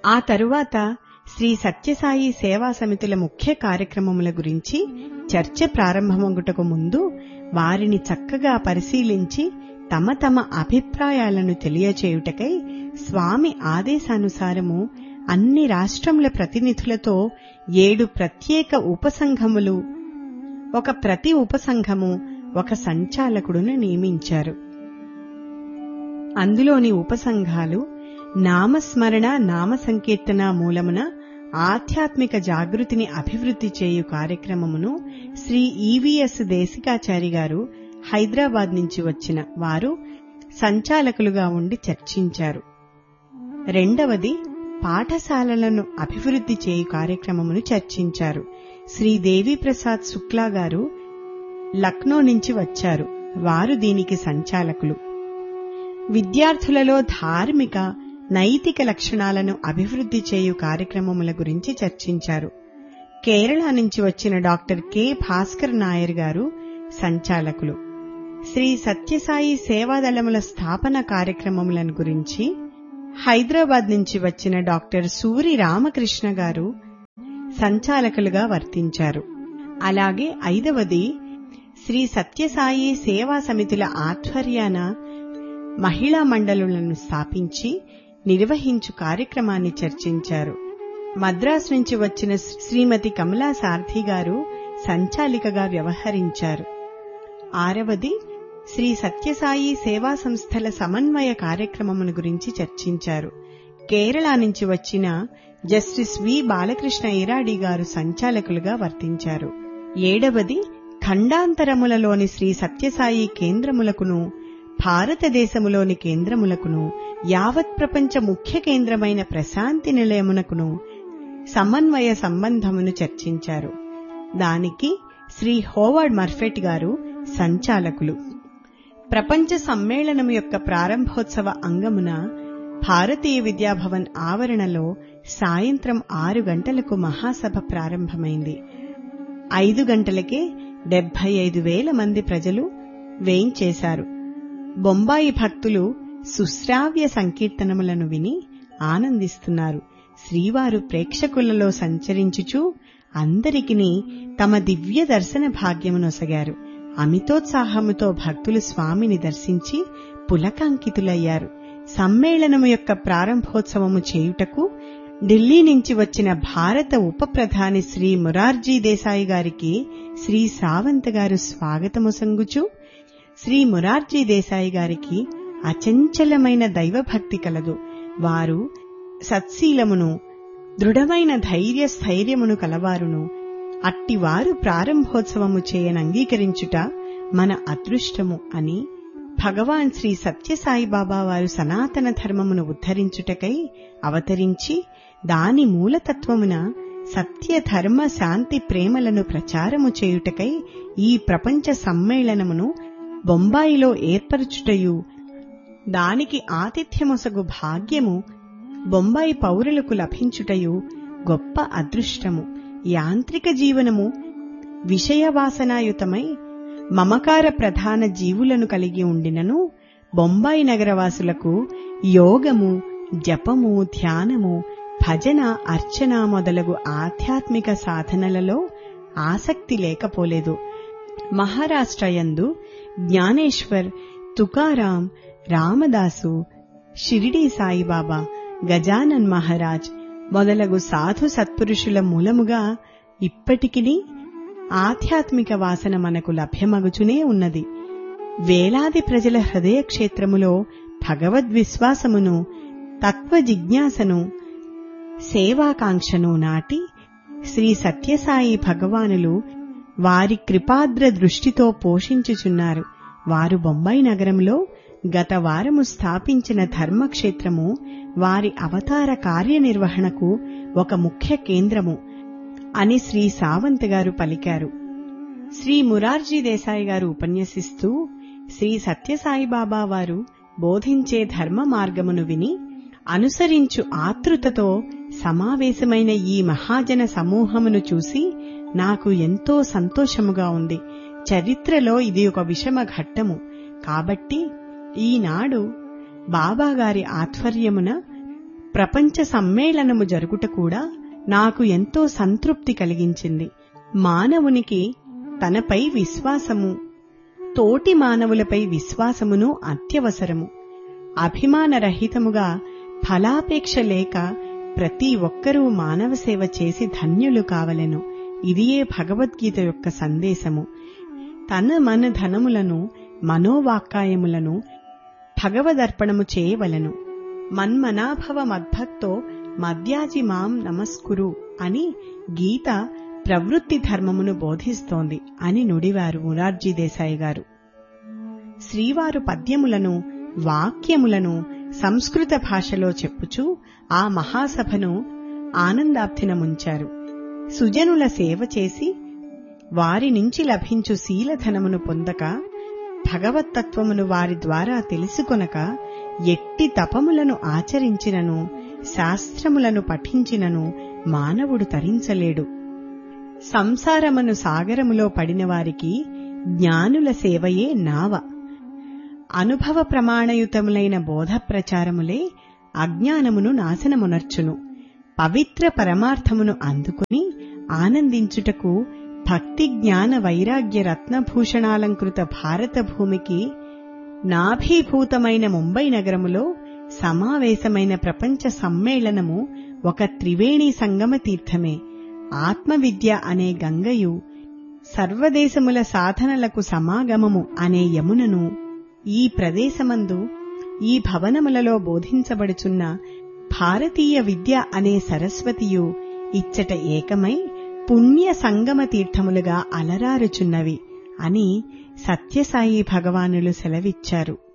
ఆ తరువాత శ్రీ సత్యసాయి సేవా సమితుల ముఖ్య కార్యక్రమముల గురించి చర్చ ప్రారంభమగుటకు ముందు వారిని చక్కగా పరిశీలించి తమ తమ అభిప్రాయాలను తెలియచేయుటకై స్వామి ఆదేశానుసారము అన్ని రాష్ట్రముల ప్రతినిధులతో ఏడు ప్రత్యేక ఉపసంఘములు ఒక ప్రతి ఉపసంఘము ఒక సంచాలకుడును నియమించారు అందులోని ఉపసంఘాలు నామస్మరణ నామ సంకీర్తన మూలమున ఆధ్యాత్మిక జాగృతిని అభివృద్ధి చేయు కార్యక్రమమును శ్రీ ఈవీఎస్ దేశికాచారి గారు హైదరాబాద్ నుంచి వచ్చిన వారు సంచాలకులుగా ఉండి చర్చించారు రెండవది పాఠశాలలను అభివృద్ధి చేయు కార్యక్రమమును చర్చించారు శ్రీ దేవీప్రసాద్ శుక్లా గారు లక్నో నుంచి వచ్చారు వారు దీనికి సంచాలకులు విద్యార్థులలో ధార్మిక నైతిక లక్షణాలను అభివృద్ధి చేయు కార్యక్రమముల గురించి చర్చించారు కేరళ నుంచి వచ్చిన డాక్టర్ కె భాస్కర్ నాయర్ గారు సంచాలకులు శ్రీ సత్యసాయి సేవాదళముల స్థాపన కార్యక్రమములను గురించి హైదరాబాద్ నుంచి వచ్చిన డాక్టర్ సూరి రామకృష్ణ గారు సంచాలకులుగా వర్తించారు అలాగే ఐదవది శ్రీ సత్యసాయి సేవా సమితుల ఆధ్వర్యాన మహిళా మండలులను స్థాపించి నిర్వహించు కార్యక్రమాన్ని చర్చించారు మద్రాసు నుంచి వచ్చిన శ్రీమతి కమలా సార్థి గారు సంచాలికగా వ్యవహరించారు ఆరవది శ్రీ సత్యసాయి సేవా సంస్థల సమన్వయ కార్యక్రమమును గురించి చర్చించారు కేరళ నుంచి వచ్చిన జస్టిస్ వి బాలకృష్ణ ఇరాడి గారు సంచాలకులుగా వర్తించారు ఏడవది ఖండాంతరములలోని శ్రీ సత్యసాయి కేంద్రములకును భారతదేశములోని కేంద్రములకును యావత్ ప్రపంచ ముఖ్య కేంద్రమైన ప్రశాంతి నిలయమునకును సమన్వయ సంబంధమును చర్చించారు దానికి శ్రీ హోవార్డ్ మర్ఫెట్ గారు సంచాలకులు ప్రపంచ సమ్మేళనం యొక్క ప్రారంభోత్సవ అంగమున భారతీయ విద్యాభవన్ ఆవరణలో సాయంత్రం ఆరు గంటలకు మహాసభ ప్రారంభమైంది ఐదు గంటలకే డెబ్బై ఐదు వేల మంది ప్రజలు వేయించేశారు బొంబాయి భక్తులు సుశ్రావ్య సంకీర్తనములను విని ఆనందిస్తున్నారు శ్రీవారు ప్రేక్షకులలో సంచరించుచూ అందరికిని తమ దివ్య దర్శన భాగ్యమునొసగారు అమితోత్సాహముతో భక్తులు స్వామిని దర్శించి పులకాంకితులయ్యారు సమ్మేళనము యొక్క ప్రారంభోత్సవము చేయుటకు ఢిల్లీ నుంచి వచ్చిన భారత ఉప ప్రధాని శ్రీ మొరార్జీ దేశాయి గారికి శ్రీ సావంత్ గారు స్వాగతము సంగుచు శ్రీ మొరార్జీ దేశాయి గారికి అచంచలమైన దైవభక్తి కలదు వారు సత్శీలమును దృఢమైన ధైర్య స్థైర్యమును కలవారును అట్టివారు ప్రారంభోత్సవము చేయనంగీకరించుట మన అదృష్టము అని భగవాన్ శ్రీ సత్యసాయి బాబా వారు సనాతన ధర్మమును ఉద్ధరించుటకై అవతరించి దాని మూలతత్వమున సత్య ధర్మ శాంతి ప్రేమలను ప్రచారము చేయుటకై ఈ ప్రపంచ సమ్మేళనమును బొంబాయిలో ఏర్పరచుటయు దానికి ఆతిథ్యమొసగు భాగ్యము బొంబాయి పౌరులకు లభించుటయు గొప్ప అదృష్టము యాంత్రిక జీవనము విషయవాసనాయుతమై మమకార ప్రధాన జీవులను కలిగి ఉండినను బొంబాయి నగరవాసులకు యోగము జపము ధ్యానము భజన అర్చన మొదలగు ఆధ్యాత్మిక సాధనలలో ఆసక్తి లేకపోలేదు మహారాష్ట్రయందు జ్ఞానేశ్వర్ తుకారాం రామదాసు షిరిడీ సాయిబాబా గజానన్ మహారాజ్ మొదలగు సాధు సత్పురుషుల మూలముగా ఇప్పటికిని ఆధ్యాత్మిక వాసన మనకు లభ్యమగుచునే ఉన్నది వేలాది ప్రజల హృదయ క్షేత్రములో భగవద్విశ్వాసమును తత్వ జిజ్ఞాసను సేవాకాంక్షను నాటి శ్రీ సత్యసాయి భగవానులు వారి కృపాద్ర దృష్టితో పోషించుచున్నారు వారు బొంబాయి నగరంలో గత వారము స్థాపించిన ధర్మక్షేత్రము వారి అవతార కార్యనిర్వహణకు ఒక ముఖ్య కేంద్రము అని శ్రీ సావంత్ గారు పలికారు శ్రీ మురార్జీ దేశాయి గారు ఉపన్యసిస్తూ శ్రీ సత్యసాయి బాబా వారు బోధించే ధర్మ మార్గమును విని అనుసరించు ఆతృతతో సమావేశమైన ఈ మహాజన సమూహమును చూసి నాకు ఎంతో సంతోషముగా ఉంది చరిత్రలో ఇది ఒక విషమ ఘట్టము కాబట్టి ఈనాడు బాబాగారి ఆధ్వర్యమున ప్రపంచ సమ్మేళనము జరుగుట కూడా నాకు ఎంతో సంతృప్తి కలిగించింది మానవునికి తనపై విశ్వాసము తోటి మానవులపై విశ్వాసమును అత్యవసరము అభిమానరహితముగా ఫలాపేక్ష లేక ప్రతి ఒక్కరూ మానవ సేవ చేసి ధన్యులు కావలెను ఇదియే భగవద్గీత యొక్క సందేశము తన మన ధనములను మనోవాక్కాయములను భగవదర్పణము చేయవలను మన్మనాభవ మద్భక్తో మద్యాజి మాం నమస్కురు అని గీత ప్రవృత్తి ధర్మమును బోధిస్తోంది అని నుడివారు మురార్జీ దేశాయి గారు శ్రీవారు పద్యములను వాక్యములను సంస్కృత భాషలో చెప్పుచూ ఆ మహాసభను ఆనందాబ్ధినముంచారు సుజనుల సేవ చేసి వారి నుంచి లభించు శీలధనమును పొందక భగవత్తత్వమును వారి ద్వారా తెలుసుకొనక ఎట్టి తపములను ఆచరించినను శాస్త్రములను పఠించినను మానవుడు తరించలేడు సంసారమును సాగరములో పడిన వారికి జ్ఞానుల సేవయే నావ అనుభవ ప్రమాణయుతములైన బోధ ప్రచారములే అజ్ఞానమును నాశనమునర్చును పవిత్ర పరమార్థమును అందుకుని ఆనందించుటకు భక్తి జ్ఞాన వైరాగ్య రత్నభూషణాలంకృత భారత భూమికి నాభీభూతమైన ముంబై నగరములో సమావేశమైన ప్రపంచ సమ్మేళనము ఒక త్రివేణి సంగమ తీర్థమే ఆత్మవిద్య అనే గంగయు సర్వదేశముల సాధనలకు సమాగమము అనే యమునను ఈ ప్రదేశమందు ఈ భవనములలో బోధించబడుచున్న భారతీయ విద్య అనే సరస్వతియు ఇచ్చట ఏకమై పుణ్య సంగమ తీర్థములుగా అలరారుచున్నవి అని సత్యసాయి భగవానులు సెలవిచ్చారు